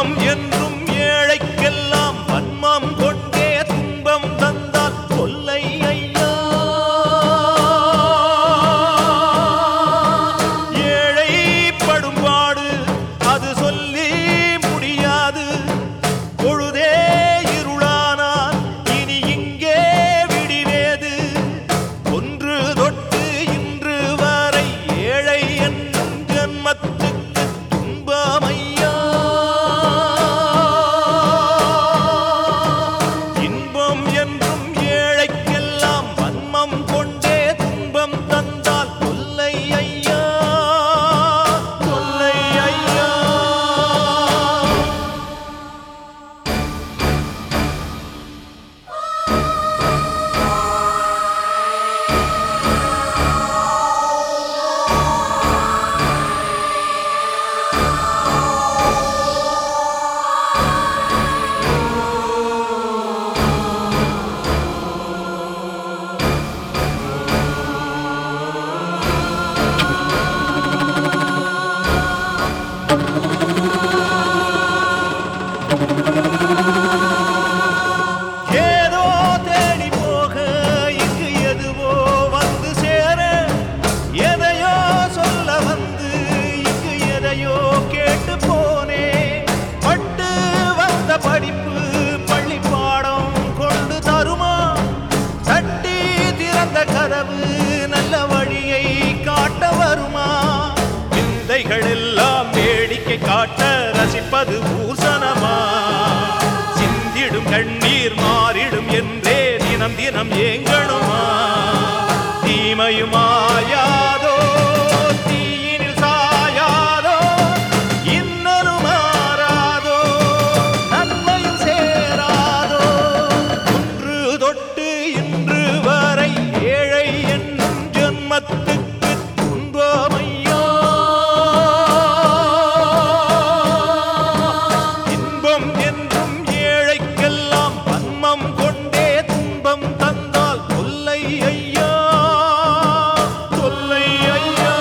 இன்பம் என்றும் ஏழைக்கெல்லாம் வன்மம் கொண்டே துன்பம் தந்தால் கொல்லை ஐயா ஏழை படும்பாடு அது சொல்லி முடியாது பொழுதே இருளானால் இனி இங்கே விடிவேது ஒன்று தொட்டு இன்று வரை ஏழை என்னும் ஜன்மத்துக்கு துன்பமையா இன்பம் என்றும் ஏழைக்கெல்லாம் வன்மம் கொண்டே துன்பம் தந்தால் கொல்லை ஐயா கொல்லை ஐயா ஏதோ தேடி போக இங்கு எதுவோ வந்து சேர எதையோ சொல்ல வந்து இங்கு எதையோ கேட்டு போனே பட்டு வந்த படிப்பு பள்ளி பாடம் கொண்டு தருமா தட்டி திறந்த கதவு நல்ல வழியை காட்ட வருமா விந்தைகள் எல்லாம் வேடிக்கை காட்ட ரசிப்பது பூசணமா சிந்திடும் கண்ணீர் மாறிடும் என்றே தினம் தினம் ஏங்கணுமா தீமையுமாயாதோ தீயினில் சாயாதோ இன்னலும் மாறாதோ நன்மையும் சேராதோ ஒன்று தொட்டு இன்று வரை ஏழை என்னும் ஜன்மத்துக்கு துன்பமையா இன்பம் என்றும் ஏழைக்கெல்லாம் வன்மம் கொண்டே துன்பம் தந்தால் கொல்லை ஐயா கொல்லை ஐயா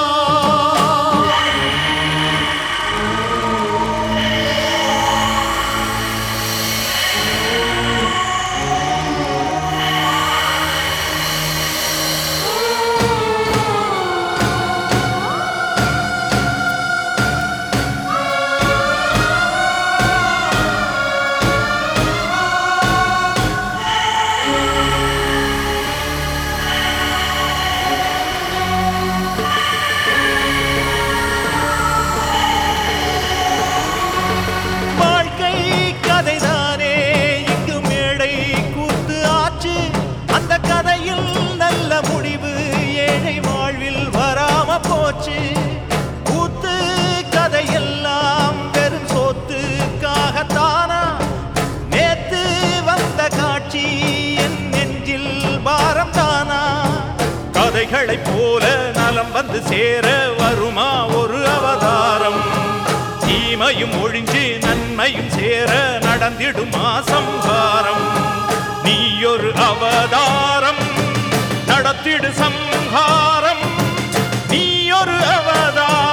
வாழ்க்கை கதைதானே இங்கு மேடை கூத்து ஆச்சு அந்த கதையில் நல்ல முடிவு ஏழை வாழ்வில் வராம போச்சு கூத்து கதையெல்லாம் வெறும் சோத்துக்காகத்தானா நேத்து வந்த காட்சி என் நெஞ்சில் பாரம் தானா கதைகளைப் போல நலம் வந்து சேர வருமா ஒரு அவதாரம் தீமையும் ஒழிஞ்சு நன்மையும் சேர நடந்திடும் சம்ஹாரம் நீயொரு அவதாரம் நடத்திடு சம்ஹாரம் நீயொரு அவதாரம்